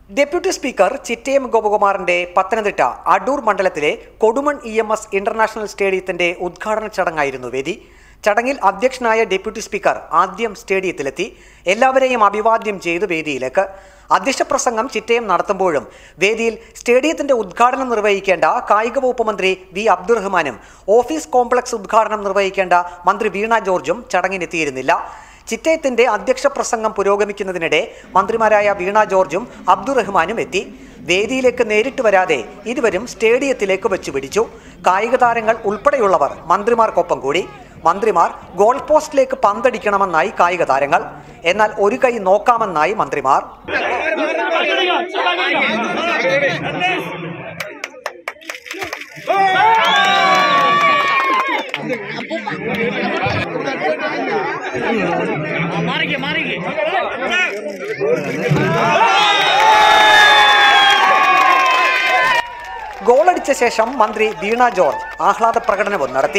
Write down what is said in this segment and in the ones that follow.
deputy speaker Chittayam ഗോപകുമാറിന്റെ പത്തനംതിട്ട അടൂർ മണ്ഡലത്തിലെ Kodumon E M S international സ്റ്റേഡിയത്തിന്റെ ഉദ്ഘാടന ചടങ്ങായിരുന്നു വേദി ചടങ്ങിൽ അധ്യക്ഷനായ ഡെപ്യൂട്ടി സ്പീക്കർ ആദ്യം സ്റ്റേഡിയത്തിലെത്തി എല്ലാവരെയും അഭിവാദ്യം ചെയ്തു വേദിയിലേക്ക് അധ്യക്ഷ പ്രസംഗം ചിറ്റയം നടത്തുമ്പോഴും വേദിയിൽ സ്റ്റേഡിയത്തിന്റെ ഉദ്ഘാടനം നിർവഹിക്കേണ്ട കായിക വകുപ്പ് മന്ത്രി വി അബ്ദുറഹ്മാനും ഓഫീസ് കോംപ്ലക്സ് ഉദ്ഘാടനം നിർവഹിക്കേണ്ട മന്ത്രി വീണ ജോർജും ചടങ്ങിനെത്തിയിരുന്നില്ല ചിറ്റയത്തിന്റെ അധ്യക്ഷ പ്രസംഗം പുരോഗമിക്കുന്നതിനിടെ മന്ത്രിമാരായ വീണ ജോർജും അബ്ദുറഹ്മാനും എത്തി വേദിയിലേക്ക് നേരിട്ട് വരാതെ ഇരുവരും സ്റ്റേഡിയത്തിലേക്ക് വെച്ചു പിടിച്ചു കായിക താരങ്ങൾ ഉൾപ്പെടെയുള്ളവർ മന്ത്രിമാർക്കൊപ്പം കൂടി മന്ത്രിമാർ ഗോൾ പോസ്റ്റിലേക്ക് പന്തടിക്കണമെന്നായി കായിക താരങ്ങൾ എന്നാൽ ഒരു കൈ നോക്കാമെന്നായി മന്ത്രിമാർ മാറിക്കേ മാറിക്കേ ഗോളടിച്ച ശേഷം മന്ത്രി വീണ ജോർജ് ആഹ്ലാദ പ്രകടനവും നടത്തി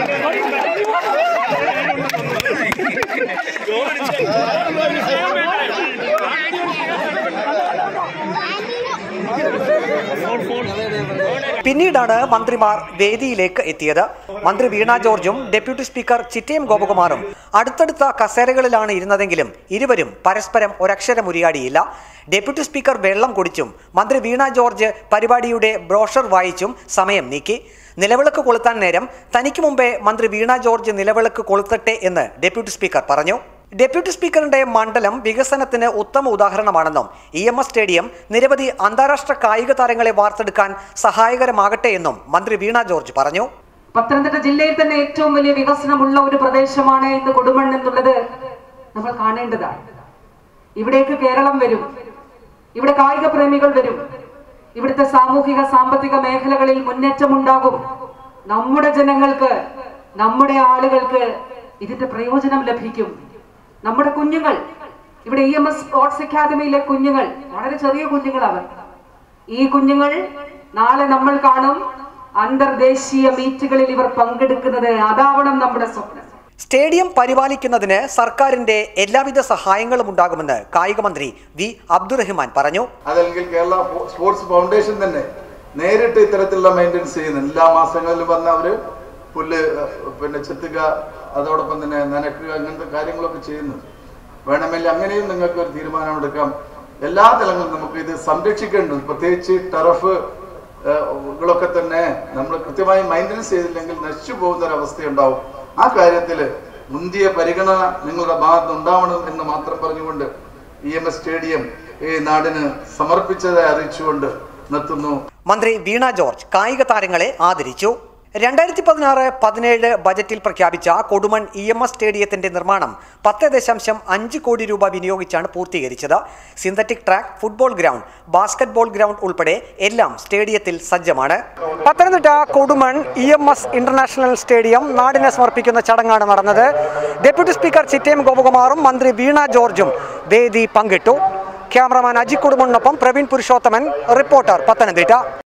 പിന്നീടാണ് മന്ത്രിമാർ വേദിയിലേക്ക് എത്തിയത് മന്ത്രി വീണ ജോർജും ഡെപ്യൂട്ടി സ്പീക്കർ ചിറ്റയം ഗോപകുമാറും അടുത്തടുത്ത കസേരകളിലാണ് ഇരുന്നതെങ്കിലും ഇരുവരും പരസ്പരം ഒരക്ഷരം ഉരിയാടിയില്ല ഡെപ്യൂട്ടി സ്പീക്കർ വെള്ളം കുടിച്ചും മന്ത്രി വീണ ജോർജ് പരിപാടിയുടെ ബ്രോഷർ വായിച്ചും സമയം നീക്കി നിലവിളക്ക് കൊളുത്താൻ നേരം തനിക്ക് മുമ്പേ മന്ത്രി വീണ ജോർജ് നിലവിളക്ക് കൊളുത്തട്ടെ എന്ന് ഡെപ്യൂട്ടി സ്പീക്കർ പറഞ്ഞു ഡെപ്യൂട്ടി സ്പീക്കറിന്റെ മണ്ഡലം വികസനത്തിന് ഉത്തമ ഉദാഹരണമാണെന്നും ഇ എം എസ് സ്റ്റേഡിയം നിരവധി അന്താരാഷ്ട്ര കായിക താരങ്ങളെ വാർത്തെടുക്കാൻ സഹായകരമാകട്ടെ എന്നും മന്ത്രി വീണ ജോർജ് പറഞ്ഞു പത്തനംതിട്ട ജില്ലയിൽ തന്നെ ഏറ്റവും വലിയ വികസനമുള്ള ഒരു പ്രദേശമാണ് ഇന്ന് കൊടുമൺ എന്നുള്ളത് നമ്മൾ കാണേണ്ടതാണ് ഇവിടേക്ക് കേരളം വരും ഇവിടെ കായിക പ്രേമികൾ വരും ഇവിടുത്തെ സാമൂഹിക സാമ്പത്തിക മേഖലകളിൽ മുന്നേറ്റമുണ്ടാകും നമ്മുടെ ജനങ്ങൾക്ക് നമ്മുടെ ആളുകൾക്ക് ഇതിന്റെ പ്രയോജനം ലഭിക്കും നമ്മുടെ കുഞ്ഞുങ്ങൾ ഇവിടെ ഇ എം എസ് സ്പോർട്സ് അക്കാദമിയിലെ കുഞ്ഞുങ്ങൾ വളരെ ചെറിയ കുഞ്ഞുങ്ങളാണ് ഈ കുഞ്ഞുങ്ങൾ നാളെ നമ്മൾ കാണും അന്തർദേശീയ മീറ്റുകളിൽ ഇവർ പങ്കെടുക്കുന്നത് അതാവണം നമ്മുടെ സ്വപ്നം സ്റ്റേഡിയം പരിപാലിക്കുന്നതിന് സർക്കാരിന്റെ എല്ലാവിധ സഹായങ്ങളും ഉണ്ടാകുമെന്ന് കായിക മന്ത്രി വി അബ്ദുറഹ്മാൻ പറഞ്ഞു അതല്ലെങ്കിൽ കേരള ഫോ- സ്പോർട്സ് ഫൗണ്ടേഷൻ തന്നെ നേരിട്ട് ഇത്തരത്തിലുള്ള മെയിൻ്റെനൻസ് ചെയ്യുന്നു എല്ലാ മാസങ്ങളിലും വന്ന് അവര് പുല്ല് ഏഹ്, പിന്നെ ചെത്തുക അതോടൊപ്പം തന്നെ നനക്കുക അങ്ങനത്തെ കാര്യങ്ങളൊക്കെ ചെയ്യുന്നു വേണമെങ്കിൽ അങ്ങനെയും നിങ്ങൾക്ക് ഒരു തീരുമാനം എടുക്കാം എല്ലാ തലങ്ങളിലും നമുക്ക് ഇത് സംരക്ഷിക്കേണ്ടത് പ്രത്യേകിച്ച് ടർഫ് കളൊക്കെ തന്നെ നമ്മൾ കൃത്യമായി മെയിൻ്റെനൻസ് ചെയ്തില്ലെങ്കിൽ നശിച്ചു പോകുന്ന ഒരു അവസ്ഥയുണ്ടാവും ആ കാര്യത്തിൽ മുന്തിയ പരിഗണന നിങ്ങളുടെ ഭാഗത്ത് ഉണ്ടാവണം എന്ന് മാത്രം പറഞ്ഞുകൊണ്ട് ഇ എം എസ് സ്റ്റേഡിയം ഈ നാടിന് സമർപ്പിച്ചതായി അറിയിച്ചുകൊണ്ട് നിർത്തുന്നു മന്ത്രി വീണ ജോർജ് കായിക താരങ്ങളെ ആദരിച്ചു രണ്ടായിരത്തി പതിനാറ് പതിനേഴ് ബജറ്റിൽ പ്രഖ്യാപിച്ച കൊടുമൺ ഇ എം എസ് സ്റ്റേഡിയത്തിന്റെ നിർമ്മാണം പത്ത് ദശാംശം അഞ്ച് കോടി രൂപ വിനിയോഗിച്ചാണ് പൂർത്തീകരിച്ചത് synthetic track football ground basketball ground ഉൾപ്പെടെ എല്ലാം സ്റ്റേഡിയത്തിൽ സജ്ജമാണ് Pathanamthitta Kodumon E M S international stadium നാടിനെ സമർപ്പിക്കുന്ന ചടങ്ങാണ് നടന്നത് ഡെപ്യൂട്ടി സ്പീക്കർ ചിറ്റയം ഗോപകുമാറും മന്ത്രി വീണ ജോർജും വേദി പങ്കിട്ടു ക്യാമറമാൻ അജി കൊടുമണിനൊപ്പം പ്രവീൺ പുരുഷോത്തമൻ റിപ്പോർട്ടർ പത്തനംതിട്ട